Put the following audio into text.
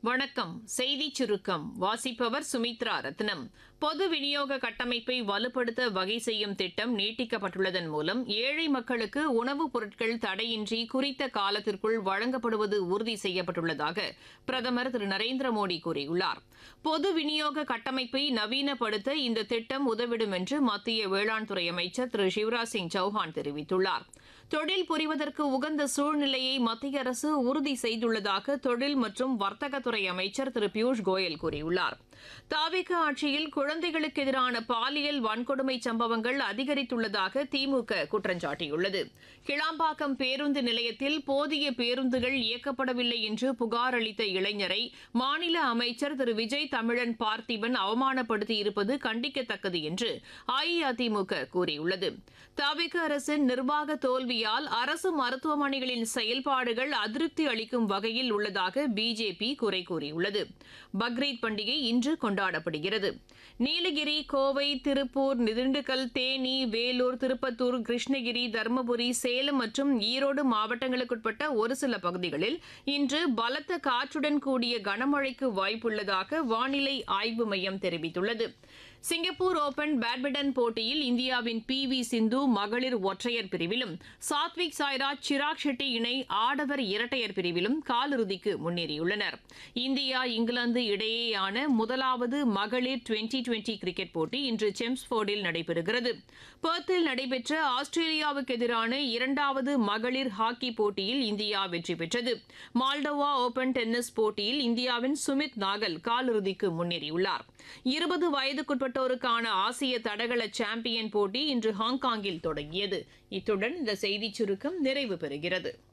வணக்கம் செய்தி சுருக்கம் வாசிப்பவர் சுமித்ரா ரத்னம் பொது விநியோக கட்டமைப்பை வலுப்படுத்த வகை செய்யும் திட்டம் நீட்டிக்கப்பட்டுள்ளதன் மூலம் ஏழை மக்களுக்கு உணவுப் பொருட்கள் தடையின்றி குறித்த காலத்திற்குள் வழங்கப்படுவது உறுதி செய்யப்பட்டுள்ளதாக பிரதமர் திரு நரேந்திர மோடி கூறியுள்ளார் பொது விநியோக கட்டமைப்பை நவீனப்படுத்த இந்த திட்டம் உதவிடும் என்று மத்திய வேளாண் துறை அமைச்சர் திரு சிவராஜ் சிங் சௌஹான் தெரிவித்துள்ளார் தொழில் புரிவதற்கு உகந்த சூழ்நிலையை மத்திய அரசு உறுதி செய்துள்ளதாக தொழில் மற்றும் வர்த்தகத்துறை அமைச்சர் திரு பியூஷ் கோயல் கூறியுள்ளார் தாவிக ஆட்சியில் குழந்தைகளுக்கு எதிரான பாலியல் வன்கொடுமை சம்பவங்கள் அதிகரித்துள்ளதாக திமுக குற்றம் சாட்டியுள்ளது கிளாம்பாக்கம் பேருந்து நிலையத்தில் போதிய பேருந்துகள் இயக்கப்படவில்லை என்று புகார் அளித்த இளைஞரை மாநில அமைச்சர் திரு விஜய் தமிழன் பார்த்திபன் அவமானப்படுத்தியிருப்பது கண்டிக்கத்தக்கது என்று அஇஅதிமுக கூறியுள்ளது தாவிக அரசின் நிர்வாக தோல்வியால் அரசு மருத்துவமனைகளின் செயல்பாடுகள் அதிருப்தி அளிக்கும் வகையில் உள்ளதாக பிஜேபி குறை கூறியுள்ளது பக்ரீத் பண்டிகை இன்று கொண்டாடப்படுகிறது நீலகிரி கோவை திருப்பூர் திண்டுக்கல் தேனி வேலூர் திருப்பத்தூர் கிருஷ்ணகிரி தருமபுரி சேலம் மற்றும் ஈரோடு மாவட்டங்களுக்குட்பட்ட ஒரு சில பகுதிகளில் இன்று பலத்த காற்றுடன் கூடிய கனமழைக்கு வாய்ப்புள்ளதாக வானிலை ஆய்வு மையம் தெரிவித்துள்ளது சிங்கப்பூர் ஓபன் பேட்மிண்டன் போட்டியில் இந்தியாவின் பி வி சிந்து மகளிர் ஒற்றையர் பிரிவிலும் சாத்விக் சாய்ராஜ் சிராக் ஷெட்டி இணை ஆடவர் இரட்டையர் பிரிவிலும் காலிறுதிக்கு முன்னேறியுள்ளனர் இந்தியா இங்கிலாந்து இடையேயான முதலாவது மகளிர் டுவெண்டி டுவெண்டி கிரிக்கெட் போட்டி இன்று செம்ஸ்போர்டில் நடைபெறுகிறது பெர்த்தில் நடைபெற்ற ஆஸ்திரேலியாவுக்கு எதிரான இரண்டாவது மகளிர் ஹாக்கி போட்டியில் இந்தியா வெற்றி பெற்றது மால்டோவா ஓபன் டென்னிஸ் போட்டியில் இந்தியாவின் சுமித் நாகல் காலிறுதிக்கு முன்னேறியுள்ளார் இருபது வயதுக்குட்பட்டோருக்கான ஆசிய தடகள சாம்பியன் போட்டி இன்று ஹாங்காங்கில் தொடங்கியது இத்துடன் இந்த செய்திச் சுருக்கம் நிறைவு பெறுகிறது